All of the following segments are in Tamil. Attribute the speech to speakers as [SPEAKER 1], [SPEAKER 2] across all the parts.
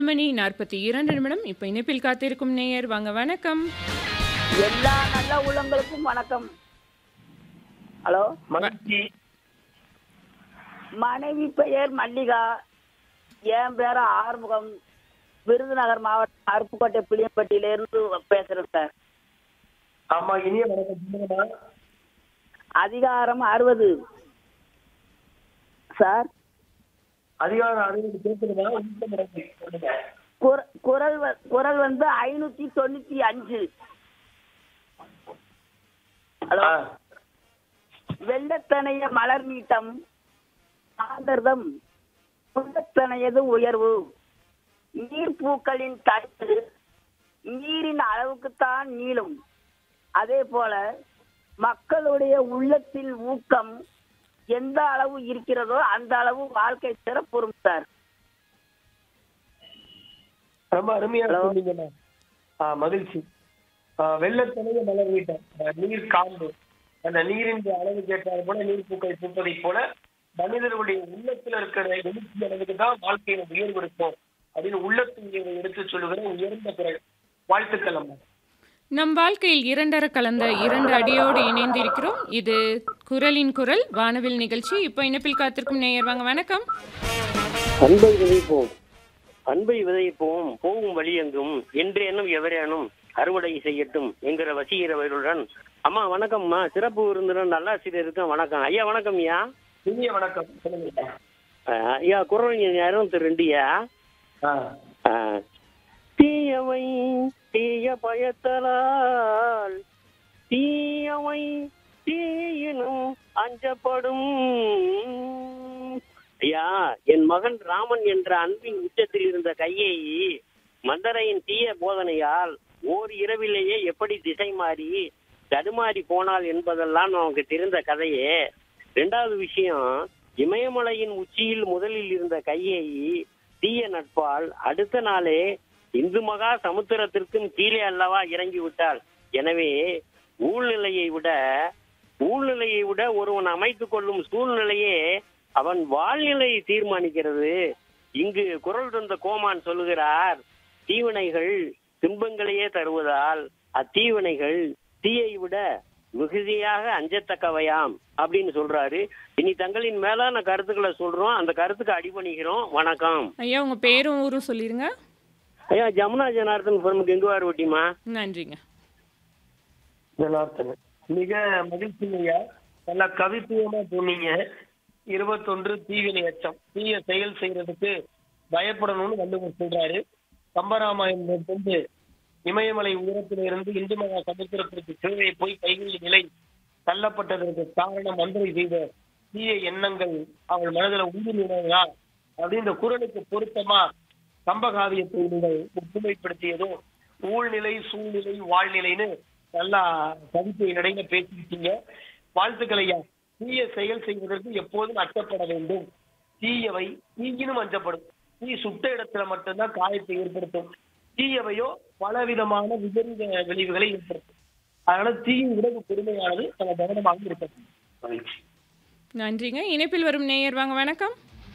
[SPEAKER 1] மணி நாற்பத்தி இரண்டு நிமிடம் இப்போ இணைப்பில் காத்திருக்கும் நேயர் வாங்க வணக்கம்
[SPEAKER 2] எல்லா நல்ல உள்ளங்களுக்கும் வணக்கம் ஹலோ
[SPEAKER 3] மகிழ்ச்சி
[SPEAKER 2] மனைவி பெயர் மல்லிகா என் பேர் ஆறுமுகம் விருதுநகர் மாவட்டம் அருப்புக்கோட்டை புளியம்பட்டியிலேருந்து பேசுறேன் சார்
[SPEAKER 3] ஆமா இனிய வணக்கம் சொல்லுங்கம்மா
[SPEAKER 2] அதிகாரம் அறுபது சார்
[SPEAKER 3] அதிகாரம் அறுபது கேட்குதுமா உங்க நடக்கு சொல்லுங்க
[SPEAKER 2] குர- குரல் வ- குரல் வந்து ஐநூத்தி தொண்ணூத்தி அஞ்சு ஹலோ
[SPEAKER 3] ஆ,
[SPEAKER 2] வெள்ளத்தனைய மலர் நீட்டம் ஆந்தர்தம் உள்ளத்தனையது உயர்வு நீர்ப்பூக்களின் தட்டு நீரின் அளவுக்குத்தான் நீளும் அதே போல மக்களுடைய உள்ளத்தில் ஊக்கம் எந்த அளவு இருக்கிறதோ அந்த அளவு வாழ்க்கை சிறப்புறும் சார்
[SPEAKER 3] ரொம்ப அருமையா
[SPEAKER 2] Hello.
[SPEAKER 3] சொன்னீங்கம்மா ஆ, மகிழ்ச்சி ஆ, வெள்ளத்தனைய மலர் வீட்டம் ஆ, நீர் காம்பு அந்த நீரின் அளவு கேட்டால் போல நீர் பூக்கள் பூப்பதை போல மனிதர்களுடைய உள்ளத்துல இருக்கிற எழுச்சி அளவுக்கு தான் வாழ்க்கையில உயர்வு இருக்கும் அப்படின்னு உள்ளத்து உயர்வை எடுத்து சொல்லுகிற உயர்ந்த குரல் வாழ்த்துக்கள் அம்மா
[SPEAKER 1] நம் வாழ்க்கையில் இரண்டர கலந்த இரண்டு அடியோடு இணைந்திருக்கிறோம் இது குரலின் குரல் வானவில் நிகழ்ச்சி இப்போ இணைப்பில் காத்திருக்கும் நேயர் வாங்க வணக்கம்
[SPEAKER 4] அன்பை விதைப்போம் அன்பை விதைப்போம் போகும் வழியெங்கும் என்றேனும் எவரேனும் அறுவடை செய்யட்டும் என்கிற வசீகரவர்களுடன் அம்மா வணக்கம்மா சிறப்பு விருந்தினர் நல்லாசிரியருக்கு வணக்கம் ஐயா வணக்கம் ஐயா
[SPEAKER 3] இனிய வணக்கம் சொல்லுங்க
[SPEAKER 4] அஹ், ஐயா குரல் அறுபத்தி ரெண்டுயா
[SPEAKER 3] ஆ,
[SPEAKER 4] அஹ், தீயவை தீய பயத்தலால் தீயவை தீயினும் அஞ்சப்படும் ஐயா என் மகன் ராமன் என்ற அன்பின் உச்சத்தில் இருந்த கையை மந்தரையின் தீய போதனையால் ஓர் இரவிலேயே எப்படி திசை மாறி தடுமாறி போனாள் என்பதெல்லாம் நமக்கு தெரிந்த கதையே ரெண்டாவது விஷயம் இமயமலையின் உச்சியில் முதலில் இருந்த கையை தீய நட்பால் அடுத்த நாளே இந்து மகா சமுத்திரத்திற்கும் கீழே அல்லவா இறங்கி விட்டாள் எனவே ஊழ்நிலையை விட ஊழ்நிலையை விட ஒருவன் அமைத்துக் கொள்ளும் சூழ்நிலையே அவன் வாழ்நிலையை தீர்மானிக்கிறது இங்கு குரல் தந்த கோமான் சொல்லுகிறார் தீவினைகள் துன்பங்களையே தருவதால் அத்தீவினைகள் தீயை விட மிகுதியாக அஞ்சத்தக்கவையாம் அப்படின்னு சொல்றாரு இனி தங்களின் மேலான கருத்துக்களை சொல்றோம் அந்த கருத்துக்கு அடிபணிகிறோம் வணக்கம்
[SPEAKER 1] ஐயா உங்க பேரும் ஊரும் சொல்லிருங்க
[SPEAKER 4] ஐயா ஜமுனா ஜனார்தன் பெருமுக்கு எங்குவார் ஒட்டிமா
[SPEAKER 1] நன்றிங்க
[SPEAKER 3] ஜனார்த்தன் மிக மகிழ்ச்சி ஐயா நல்லா கவித்துவமா சொன்னீங்க இருபத்தொன்று தீவினை அச்சம் தீய செயல் செய்யறதுக்கு பயப்படணும்னு வள்ளுவர் சொல்றாரு கம்பராமாயணம் வந்து இமயமலை உயரத்தில இருந்து இந்து மகா சமுத்திரத்திற்கு கீழே போய் கைகளில் நிலை தள்ளப்பட்டதற்கு காரணம் மந்திரை செய்த தீய எண்ணங்கள் அவள் மனதில் ஊடுருவினா அப்படின்னு இந்த குரலுக்கு பொருத்தமா கம்பகாவியத்தை நீங்கள் ஒப்புமைப்படுத்தியதும் ஊழ்நிலை சூழ்நிலை வாழ்நிலைன்னு நல்லா கவிதை இடையில பேசிக்கிட்டீங்க வாழ்த்துக்கள் ஐயா தீய செயல் செய்வதற்கு எப்போதும் அச்சப்பட வேண்டும் தீயவை தீயினும் அஞ்சப்படும் தீ சுட்ட இடத்துல மட்டும்தான் காயத்தை ஏற்படுத்தும் தீயவையோ பலவிதமான விபரீத விளைவுகளை ஏற்படுத்தும் அதனால தீயின் உடம்பு பொறுமையானது நம்ம கவனமாக இருக்கணும் மகிழ்ச்சி
[SPEAKER 1] நன்றிங்க இணைப்பில் வரும் நேயர் வாங்க வணக்கம்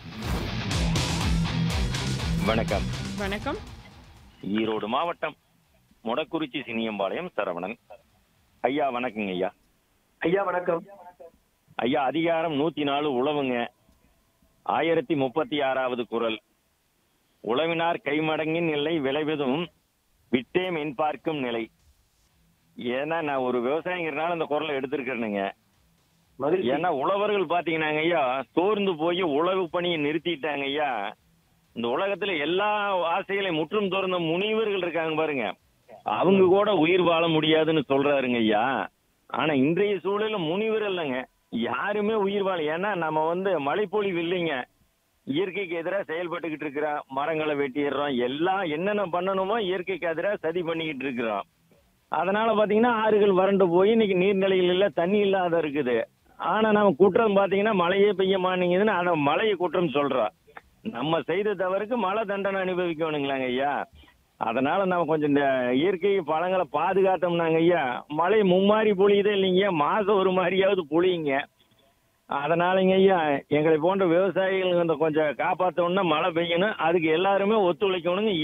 [SPEAKER 5] வணக்கம்
[SPEAKER 1] வணக்கம்
[SPEAKER 5] ஈரோடு மாவட்டம் மொடக்குறிச்சி சினியம்பாளையம் சரவணன் ஐயா வணக்கங்க ஐயா
[SPEAKER 3] ஐயா வணக்கம்
[SPEAKER 5] ஐயா அதிகாரம் நூத்தி நாலு உழவுங்க ஆயிரத்தி முப்பத்தி ஆறாவது குரல் உழவினார் கைமடங்கின் நிலை விளைவதும் விட்டேம் என் பார்க்கும் நிலை ஏன்னா நான் ஒரு விவசாயிங்கிறனால அந்த குரலை எடுத்திருக்கிறேனுங்க
[SPEAKER 3] மகிழ்ச்சி
[SPEAKER 5] ஏன்னா உழவர்கள் பாத்தீங்கன்னாங்க ஐயா சோர்ந்து போய் உழவு பணியை நிறுத்திட்டாங்க ஐயா இந்த உலகத்துல எல்லா ஆசைகளையும் முற்றும் துறந்த முனிவர்கள் இருக்காங்க பாருங்க அவங்க கூட உயிர் வாழ முடியாதுன்னு சொல்றாருங்க ஐயா ஆனா இன்றைய சூழல்ல முனிவர் இல்லைங்க யாருமே உயிர் வாழ ஏன்னா நம்ம வந்து மழைப்பொழிவு இல்லைங்க இயற்கைக்கு எதிராக செயல்பட்டுக்கிட்டு இருக்கிறோம் மரங்களை வெட்டிடுறோம் எல்லாம் என்னென்ன பண்ணணுமோ இயற்கைக்கு எதிராக சதி பண்ணிக்கிட்டு இருக்கிறோம் அதனால பாத்தீங்கன்னா ஆறுகள் வறண்டு போய் இன்னைக்கு நீர்நிலைகள் இல்ல தண்ணி இல்லாத இருக்குது ஆனா நம்ம குற்றம் பாத்தீங்கன்னா மழையே பெய்ய மாட்டேங்குதுன்னு ஆனா மழையை குற்றம் சொல்றோம் நம்ம செய்த தவறுக்கு மழை தண்டனை அனுபவிக்கணுங்களாங்க ஐயா அதனால நம்ம கொஞ்சம் இந்த இயற்கை பழங்களை பாதுகாத்தோம்னாங்க ஐயா மழை மும்மாரி பொழியுதே இல்லைங்க மாசம் ஒரு மாதிரியாவது பொழியுங்க அதனாலங்க ஐயா எங்களை போன்ற விவசாயிகள் இந்த கொஞ்சம் காப்பாற்றணும்னா மழை பெய்யணும் அதுக்கு எல்லாருமே ஒத்துழைக்கணுங்க